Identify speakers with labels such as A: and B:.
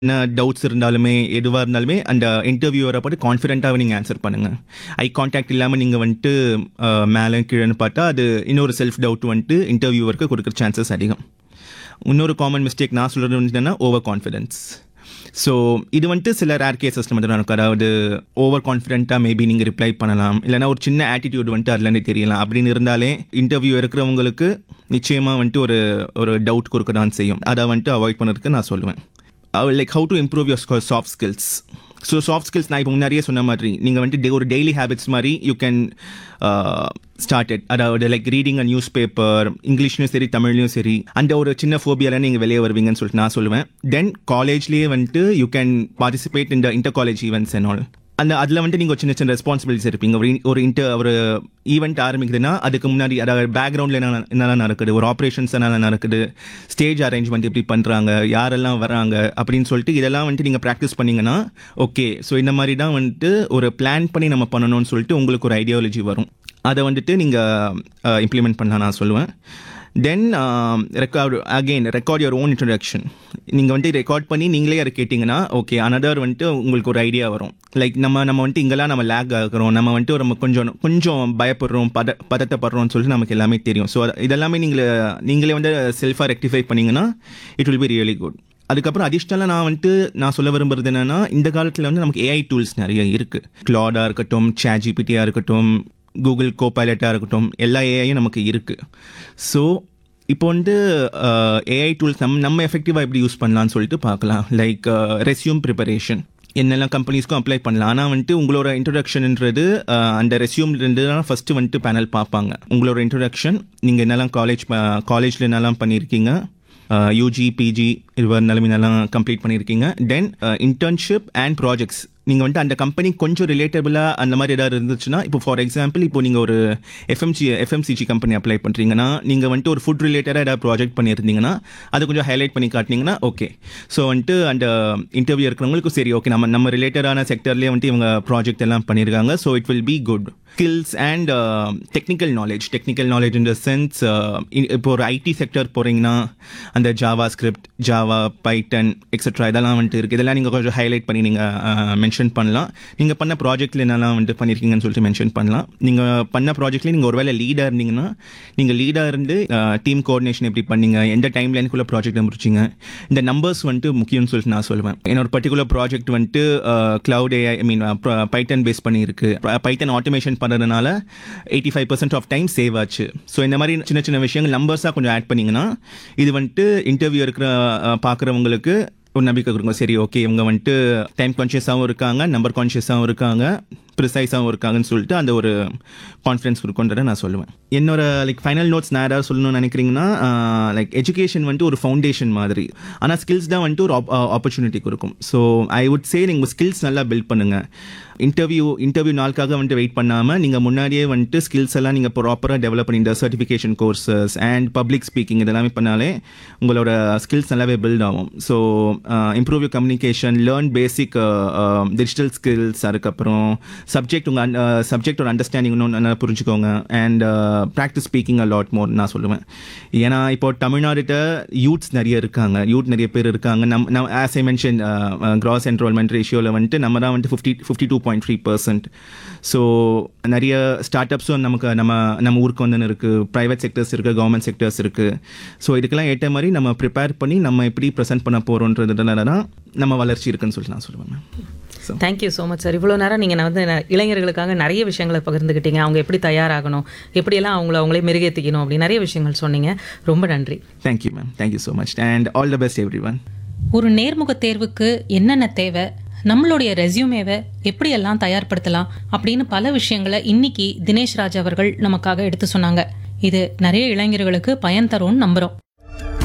A: என்ன டவுட்ஸ் இருந்தாலுமே எதுவாக இருந்தாலுமே அந்த இன்டர்வியூவரை பார்த்து கான்ஃபிடென்ட்டாகவே நீங்கள் ஆன்சர் பண்ணுங்கள் ஐ கான்டாக்ட் இல்லாமல் நீங்கள் வந்துட்டு அஹ், மேலே கீழேன்னு பார்த்தா அது இன்னொரு செல்ஃப் டவுட் வந்துட்டு இன்டர்வியூவருக்கு கொடுக்குற சான்சஸ் அதிகம் இன்னொரு காமன் மிஸ்டேக் நான் சொல்கிறது வந்துட்டுன்னா ஓவர் கான்ஃபிடென்ஸ் ஸோ இது வந்துட்டு சில ரேர் கேசஸில் மட்டும் நடக்கும் அதாவது ஓவர் கான்ஃபிடென்ட்டாக மேபி நீங்கள் ரிப்ளை பண்ணலாம் இல்லைனா ஒரு சின்ன ஆட்டிடியூட் வந்துட்டு அதுலேருந்து தெரியலாம் அப்படின்னு இருந்தாலே இன்டர்வியூ இருக்கிறவங்களுக்கு நிச்சயமாக வந்துட்டு ஒரு ஒரு டவுட் கொடுக்க தான் செய்யும் அதை வந்துட்டு அவாய்ட் பண்ணுறதுக்கு நான் சொல்லுவேன் like how to improve your soft skills so soft skills நான் இப்போ முன்னாடியே சொன்ன மாதிரி நீங்கள் வந்துட்டு day- ஒரு டெய்லி ஹேபிட்ஸ் மாதிரி யூ கேன் ஸ்டார்டட் அதாவது like reading a newspaper இங்கிலீஷ்லையும் சரி தமிழ்லையும் சரி அந்த ஒரு சின்ன ஃபோபியால நீங்கள் வெளியே வருவீங்கன்னு சொல்லிட்டு நான் சொல்லுவேன் தென் காலேஜ்லேயே வந்துட்டு யூ கேன் பார்ட்டிசிபேட் இந்த inter college events and all அந்த அதில் வந்துட்டு நீங்கள் சின்ன சின்ன ரெஸ்பான்சிபிலிட்டிஸ் இருப்பீங்க ஒரு in- ஒரு இன்டர் ஒரு ஈவெண்ட் ஆரம்பிக்குதுன்னா அதுக்கு முன்னாடி அதாவது பேக்ரவுண்டில் என்ன என்னெல்லாம் நடக்குது ஒரு ஆப்ரேஷன்ஸ் என்னெல்லாம் நடக்குது ஸ்டேஜ் அரேஞ்ச்மெண்ட் எப்படி பண்ணுறாங்க யாரெல்லாம் வராங்க அப்படின்னு சொல்லிட்டு இதெல்லாம் வந்துட்டு நீங்கள் ப்ராக்டிஸ் பண்ணீங்கன்னா ஓகே ஸோ இந்த மாதிரி தான் வந்துட்டு ஒரு பிளான் பண்ணி நம்ம பண்ணணும்னு சொல்லிட்டு உங்களுக்கு ஒரு ஐடியாலஜி வரும் அதை வந்துட்டு நீங்கள் இம்ப்ளிமெண்ட் பண்ணலாம் நான் சொல்லுவேன் then record again record your own introduction நீங்கள் வந்துட்டு ரெக்கார்ட் பண்ணி நீங்களே அதை கேட்டிங்கன்னா ஓகே அனதர் வந்துட்டு உங்களுக்கு ஒரு ஐடியா வரும் லைக் நம்ம நம்ம வந்துட்டு இங்கெல்லாம் நம்ம லேக் ஆகிறோம் நம்ம வந்துட்டு நம்ம கொஞ்சம் கொஞ்சம் பயப்படுறோம் பத பதட்டப்படுறோம்னு சொல்லிட்டு நமக்கு எல்லாமே தெரியும் ஸோ இதெல்லாமே நீங்கள் நீங்களே வந்து செல்ஃபாக ரெக்டிஃபை பண்ணீங்கன்னா it will be really good அதுக்கப்புறம் அடிஷ்னலாக நான் வந்துட்டு நான் சொல்ல விரும்புறது என்னன்னா இந்த காலத்தில் வந்து நமக்கு ஏஐ டூல்ஸ் நிறைய இருக்குது க்ளாடாக இருக்கட்டும் சேஜிபிடியாக இருக்கட்டும் கூகுள் கோ பைலட்டாக இருக்கட்டும் எல்லா ஏஐயும் நமக்கு இருக்குது ஸோ இப்போ வந்து ஏஐ டூல்ஸ் நம்ம நம்ம எஃபெக்டிவாக எப்படி யூஸ் பண்ணலாம்னு சொல்லிட்டு பார்க்கலாம் லைக் ரெஸ்யூம் ப்ரிப்பரேஷன் என்னெல்லாம் கம்பெனிஸ்க்கும் அப்ளை பண்ணலாம் ஆனால் வந்துட்டு உங்களோட இன்ட்ரொடக்ஷன்ன்றது அந்த ரெஸ்யூம்லேருந்து தான் ஃபஸ்ட்டு வந்துட்டு பேனல் பார்ப்பாங்க உங்களோட இன்ட்ரொடக்ஷன் நீங்கள் என்னெல்லாம் காலேஜ் காலேஜில் என்னெல்லாம் பண்ணியிருக்கீங்க யூஜி பிஜி இது நிலைமையெல்லாம் கம்ப்ளீட் பண்ணியிருக்கீங்க தென் இன்டர்ன்ஷிப் அண்ட் ப்ராஜெக்ட்ஸ் நீங்கள் வந்துட்டு அந்த கம்பெனி கொஞ்சம் ரிலேட்டபிளாக அந்த மாதிரி ஏதாவது இருந்துச்சுன்னா இப்போ ஃபார் எக்ஸாம்பிள் இப்போ நீங்கள் ஒரு எஃப்எம்சி எஃப்எம்சிஜி கம்பெனி அப்ளை பண்ணுறீங்கன்னா நீங்கள் வந்துட்டு ஒரு ஃபுட் ரிலேட்டடாக ஏதாவது ப்ராஜெக்ட் பண்ணியிருந்தீங்கன்னா அதை கொஞ்சம் ஹைலைட் பண்ணி காட்டினீங்கன்னா ஓகே ஸோ வந்துட்டு அந்த இன்டர்வியூ இருக்கிறவங்களுக்கும் சரி ஓகே நம்ம நம்ம ரிலேட்டடான செக்டர்லேயே வந்துட்டு இவங்க ப்ராஜெக்ட் எல்லாம் பண்ணியிருக்காங்க so it will be good skills and technical knowledge technical knowledge in the sense இப்போ ஒரு ஐடி செக்டர் போகிறீங்கன்னா அந்த JavaScript Java Python etcetera இதெல்லாம் வந்துட்டு இருக்குது இதெல்லாம் நீங்கள் கொஞ்சம் ஹைலைட் பண்ணி நீங்கள் மென்ஷன் பண்ணலாம் நீங்கள் பண்ண ப்ராஜெக்ட்டில் என்னெல்லாம் வந்துட்டு பண்ணியிருக்கீங்கன்னு சொல்லிட்டு மென்ஷன் பண்ணலாம் நீங்கள் பண்ண ப்ராஜெக்ட்லேயே நீங்கள் ஒருவேளை லீடாக இருந்தீங்கன்னா நீங்கள் லீடாக இருந்து டீம் கோஆர்டினேஷன் எப்படி பண்ணீங்க எந்த டைம் லைனுக்குள்ளே ப்ராஜெக்ட்டை முடிச்சிங்க இந்த நம்பர்ஸ் வந்துட்டு முக்கியம்னு சொல்லிட்டு நான் சொல்லுவேன் என்னோட பர்டிகுலர் ப்ராஜெக்ட் வந்துட்டு cloud AI I mean Python base பண்ணியிருக்கு பைட்டன் ஆட்டோமேஷன் பண்ணுறதுனால eighty five percent of time save ஆச்சு ஸோ இந்த மாதிரி சின்ன சின்ன விஷயங்கள் நம்பர்ஸாக கொஞ்சம் ஆட் பண்ணிங்கன்னா இது வந்துட்டு இன்டர்வியூ இருக்கிற பார்க்குறவங்களுக்கு ஒரு நம்பிக்கை கொடுங்க சரி ஓகே இவங்க வந்துட்டு டைம் கான்ஷியஸாகவும் இருக்காங்க நம்பர் கான்ஷியஸாகவும் இருக்காங்க ப்ரிசைஸாகவும் இருக்காங்கன்னு சொல்லிட்டு அந்த ஒரு கான்ஃபிடன்ஸ் கொடுக்குன்றதை நான் சொல்லுவேன் என்னோட லைக் ஃபைனல் நோட்ஸ் நான் ஏதாவது சொல்லணும்னு நினைக்கிறீங்கன்னா லைக் எஜுகேஷன் வந்துட்டு ஒரு ஃபவுண்டேஷன் மாதிரி ஆனால் ஸ்கில்ஸ் தான் வந்துட்டு ஒரு ஆப்பர்ச்சுனிட்டி கொடுக்கும் ஸோ ஐ வுட் சே நீங்கள் ஸ்கில்ஸ் நல்லா பில்ட் பண்ணுங்கள் இன்டர்வியூ இன்டர்வியூ நாளுக்காக வந்துட்டு வெயிட் பண்ணாமல் நீங்கள் முன்னாடியே வந்துட்டு ஸ்கில்ஸ் எல்லாம் நீங்கள் ப்ராப்பராக டெவலப் பண்ணி இந்த certification courses and public speaking இதெல்லாமே பண்ணாலே உங்களோட ஸ்கில்ஸ் நல்லாவே பில்ட் ஆகும் so improve you communication learn basic digital skills அதுக்கப்புறம் சப்ஜெக்ட் உங்கள் சப்ஜெக்டோட அண்டர்ஸ்டாண்டிங் இன்னும் நல்லா புரிஞ்சுக்கோங்க and practice speaking a lot more நான் சொல்லுவேன் ஏன்னா இப்போ தமிழ்நாடுகிட்ட யூத்ஸ் நிறைய இருக்காங்க யூத் நிறைய பேர் இருக்காங்க நம் நம் as I mention gross enrollment ரேஷியோவில் வந்துட்டு நம்ம தான் வந்துட்டு fifty fifty two point three percent so நிறைய ஸ்டார்ட் அப்ஸும் நமக்கு நம்ம நம்ம ஊருக்கு வந்து இருக்குது ப்ரைவேட் செக்டர்ஸ் இருக்குது கவர்மெண்ட் செக்டர்ஸ் இருக்குது ஸோ இதுக்கெல்லாம் ஏற்ற மாதிரி நம்ம ப்ரிப்பேர் பண்ணி நம்ம எப்படி ப்ரெசென்ட் பண்ண போகிறோன்றதுனால தான் நம்ம வளர்ச்சி இருக்குன்னு சொல்லிட்டு நான் சொல்லுவேன் so
B: thank you so much sir இவ்வளோ நேரம் நீங்கள் வந்து ந- இளைஞர்களுக்காக நிறைய விஷயங்களை பகிர்ந்துக்கிட்டீங்க அவங்க எப்படி தயாராகணும் எப்படியெல்லாம் அவங்கள அவங்களே மெருகேற்றிக்கணும் அப்படி நிறைய விஷயங்கள் சொன்னீங்க ரொம்ப நன்றி
A: thank you ma'am thank you so much and all the best everyone
C: ஒரு நேர்முக தேர்வுக்கு என்னென்ன தேவை நம்மளுடைய ரெஸ்யூமேவை எப்படியெல்லாம் தயார்படுத்தலாம் அப்படின்னு பல விஷயங்களை இன்னைக்கு தினேஷ் ராஜ் அவர்கள் நமக்காக எடுத்து சொன்னாங்க இது நிறைய இளைஞர்களுக்கு பயன் தரும்னு நம்புறோம்